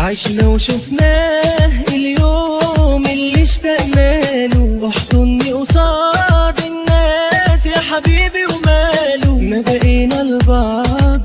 عشنا وشفناه اليوم اللي اشتقنا له احضني قصاد الناس يا حبيبي وماله ما بقينا لبعض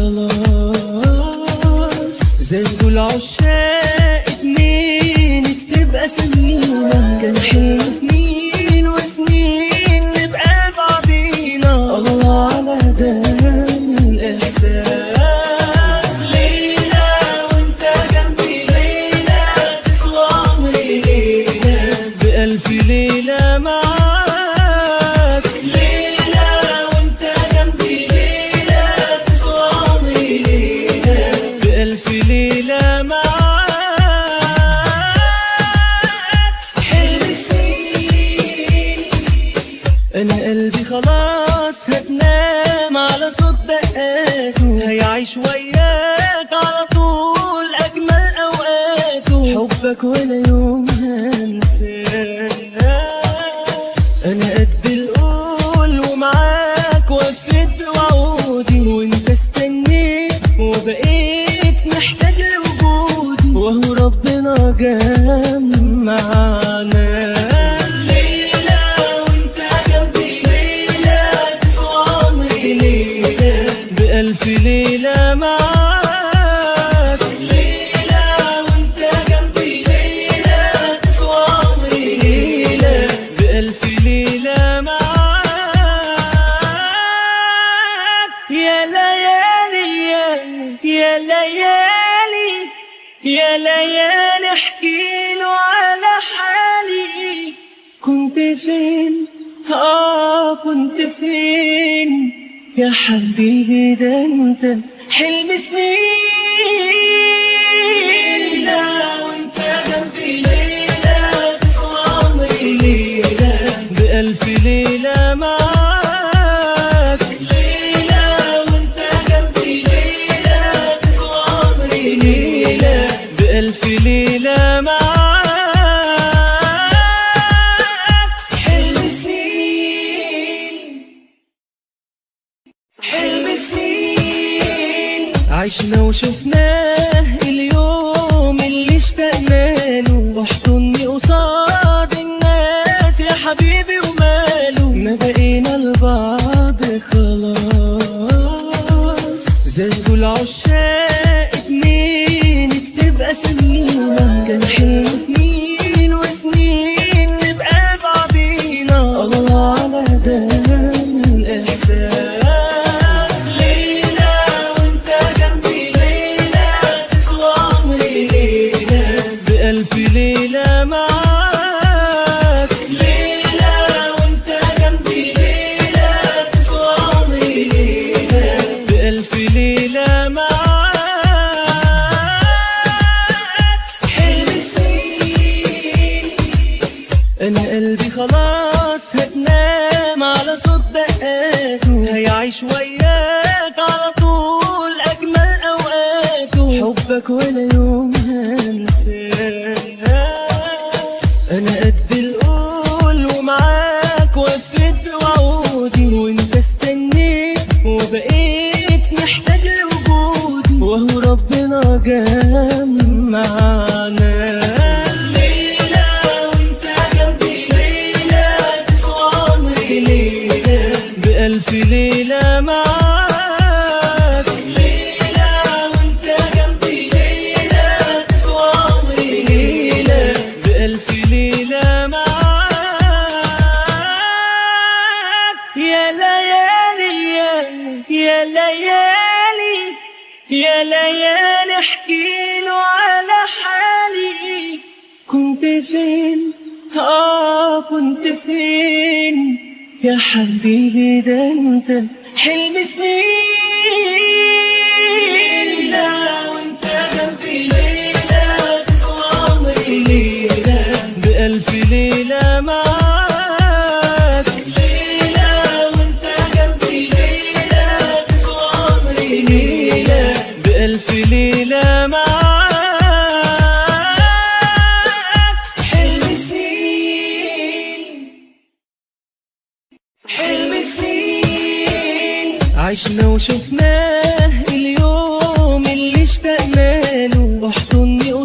خلاص زادوا العشاق اتنين اكتب اسامينا كان حلم سنين وسنين نبقى بعضينا الله على ده الاحساس ليلى وانت جنبي ليلى تسوى عمري ليلى بألف ليلة معاك ليلى وانت جنبي ليلى تسوى عمري ليلى بألف ليلة معاك حلم سنين انا قلبي خلاص هتنام على صوت دقاته هيعيش وياك على طول اجمل اوقاته حبك ولا يوم هنساه انا قد القول ومعاك وفيت بوعودي وانت استنيت وبقيت محتاج لوجودي وهو ربنا جمعنا ليلى وانت جنبي ليلى تسوى عمري ليلى بألف ليلة معاك ليلى وانت جنبي ليلى تسوى عمري ليلى بألف ليلة معاك يا ليالي يا يا ليالي يا ليالي احكيله على حالي كنت فين اه كنت فين يا حبيبي ده انت حلم سنين ليلى وانت جنبي ليلى تسوى عمري ليلى بألف ليلة معاك ليلى وانت جنبي ليلى تسوى عمري ليلى بألف ليلة معاك حلم سنين حلم سنين عشنا وشفناه اليوم اللي اشتقنا له احضني قصاد الناس يا حبيبي وماله ما بقينا لبعض خلاص زادوا العشاق اتنين اكتب اسامينا كان حلم سنين وسنين نبقى بعضينا الله على ده الاحساس ليلى وانت جنبي ليلى تسوى عمري ليلى بألف ليلة معاك ليلى وانت جنبي ليلى تسوى عمري ليلى بألف ليلة معاك حلم سنين انا قلبي خلاص هتنام على صوت دقاته هيعيش وياك على طول اجمل اوقاته حبك ولا يوم هنساه انا قد القول ومعاك وفيت بوعودي وانت استنيت وبقيت محتاج لوجودي وهو ربنا جمعنا ليلى وانت جنبي ليلى تسوى عمري ليلى بألف ليلة معاك ليلى وانت جنبي ليلى تسوى عمري ليلى بألف ليلة معاك يا ليالي يا يا ليالي يا ليالي احكيله على حالي كنت فين اه كنت فين يا حبيبي ده انت حلم سنين ليلى وانت جنبي ليلى تسوى عمري ليلى بألف ليلة معاك ليلى وانت جنبي ليلى تسوى عمري ليلى بألف ليلة معاك حلم سنين حلم سنين عشنا وشفناه اليوم اللي اشتقنا له احضني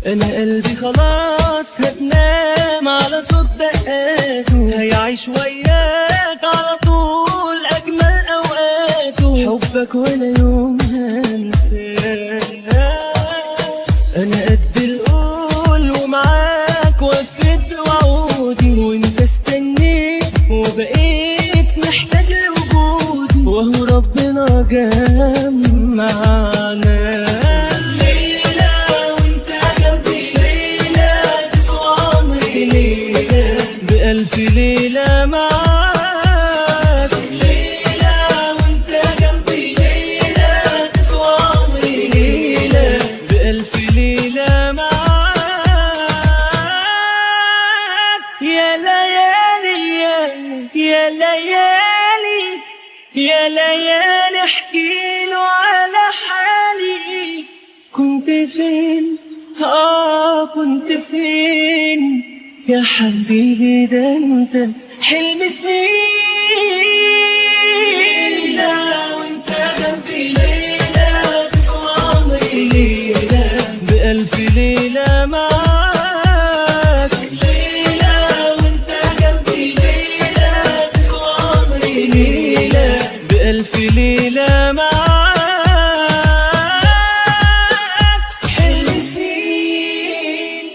انا قلبي خلاص هتنام على صوت دقاته هيعيش وياك على طول اجمل اوقاته حبك ولا يوم هنساه انا قد القول ومعاك وفيت وعودي وانت استنيت وبقيت محتاج لوجودي وهو ربنا جمعنا ليلة وانت جنبي ليلة تسوى عمري ليلة بألف ليلة معاك ليلة وانت جنبي ليلة تسوى عمري ليلة بألف ليلة معاك يا ليالي يا يا ليالي يا ليالي احكيله على حالي كنت فين اه كنت فين يا حبيبي ده انت حلم سنين لا وانت جنبي ليلة تسوى عمري ليلة بألف ليلة معاك ليلة وانت جنبي ليلة تسوى عمري ليلة بألف ليلة معاك حلم سنين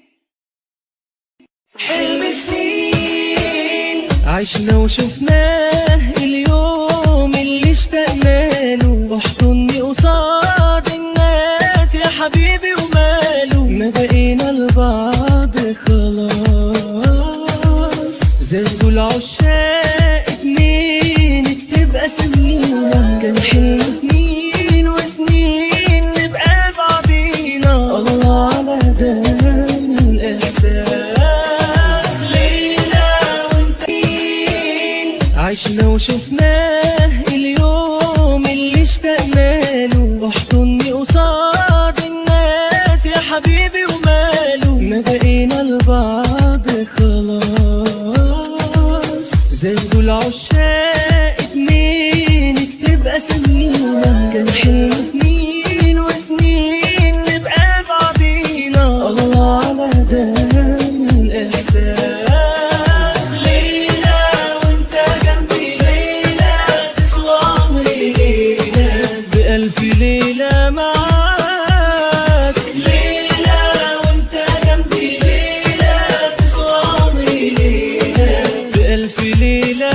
حلم سنين عشنا وشفناه اليوم اللي اشتقنا له احضني قصاد الناس يا حبيبي وماله ما بقينا لبعض خلاص زادوا العشاق اتنين اكتب اسامينا كان حلم سنين وسنين نبقى بعضينا الله على ده الاحساس ليلة وانت عشنا وشفناه اليوم اللي اشتقنا له احضني قصاد الناس يا حبيبي وماله ما بقينا لبعض خلاص زادوا العشاق اتنين اكتب اسامينا كان حلم سنين وسنين نبقى بعضينا الله على ده الاحساس ليلة وانت جنبي ليلة تسوى عمري ليلة بألف ليلة معاك ليلة وانت جنبي ليلة تسوى عمري ليلة بألف ليلة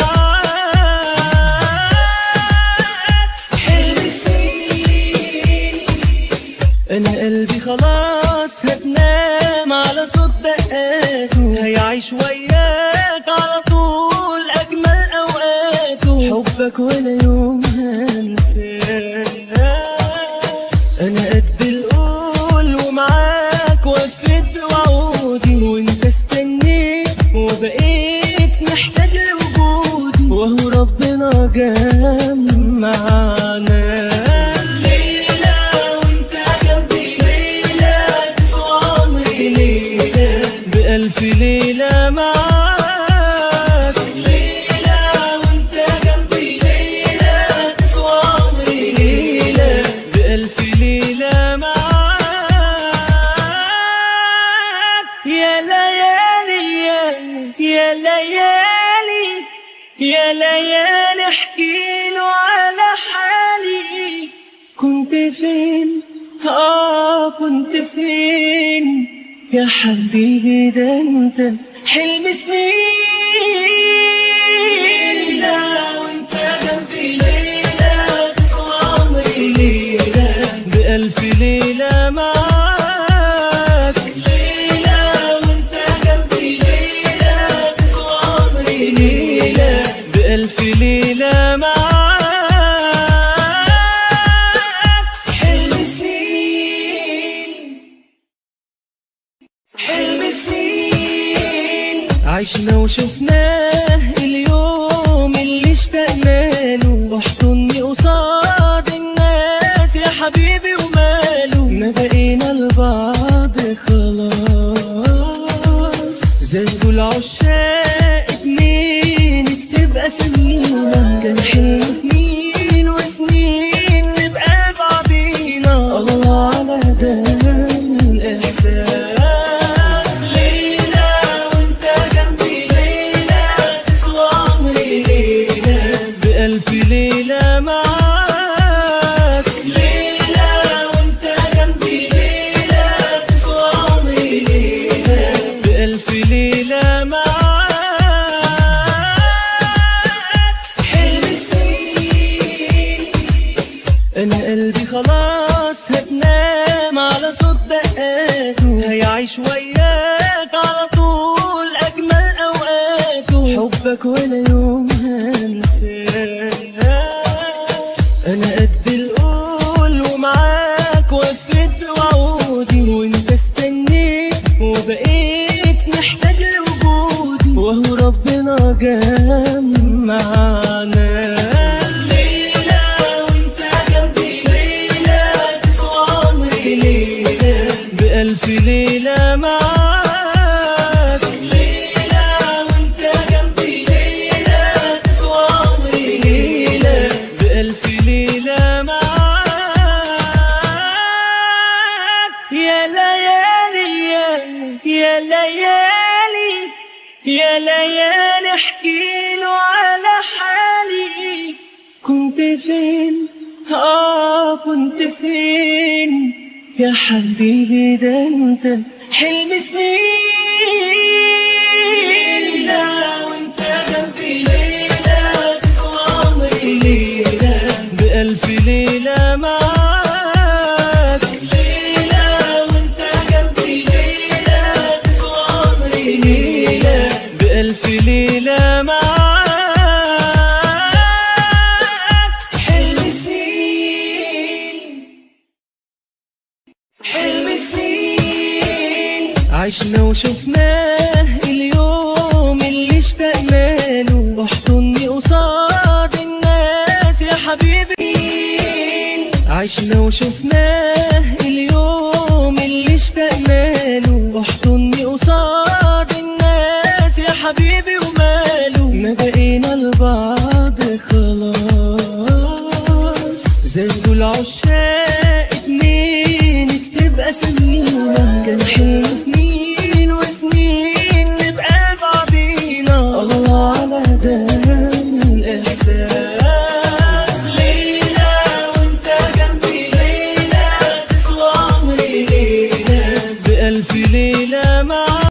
معاك حلم سنين انا قلبي خلاص هتنام على صوت دقاته هيعيش وياك على طول اجمل اوقاته حبك ولا يوم هنساه انا قد القول ومعاك وفيت وعودي وانت استنيت وبقيت محتاج لوجودي وهو ربنا جمعنا ليلة وانت جنبي ليلة تسوى عمري ليلة بألف ليلة معاك ليلة وانت جنبي ليلة تسوى عمري ليلة بألف ليلة معاك يا ليالي يا يا ليالي يا ليالي احكيله على حالي كنت فين اه كنت فين يا حبيبي ده انت حلم سنين لا وانت جنبي ليلة تسوى عمري ليلة بألف ليلة معاك ليلة وانت جنبي ليلة تسوى عمري ليلة بألف ليلة معاك حلم سنين حلم سنين عشنا وشفناه اليوم اللي اشتقنا له احضني قصاد الناس يا حبيبي وماله ما بقينا لبعض خلاص زادوا العشاق اتنين اكتب اسامينا كان حلم سنين وسنين نبقى بعضينا الله على ده الاحساس قلبي خلاص هتنام على صوت دقاته هيعيش وياك على طول أجمل أوقاته حبك ولا يوم هنساه أنا قد القول ومعاك وفيت بوعودي وانت استنيت وبقيت محتاج لوجودي وهو ربنا جمعنا ليلة وانت جنبي ليلة تسوى عمري ليلة بألف ليلة معاك ليلة وانت جنبي ليلة تسوى عمري ليلة بألف ليلة معاك يا ليالي يا يا ليالي يا ليالي احكيله على حالي كنت فين اه كنت فين يا حبيبي ده انت حلم سنين لا وانت جنبي ليلة تسوى عمري ليلة بألف ليلة معاك ليلة وانت جنبي ليلة تسوى عمري ليلة بألف ليلة معاك حلم سنين حلم سنين عشنا وشفناه اليوم اللي اشتقنا له احضني قصاد الناس يا حبيبي عشنا وشفناه اليوم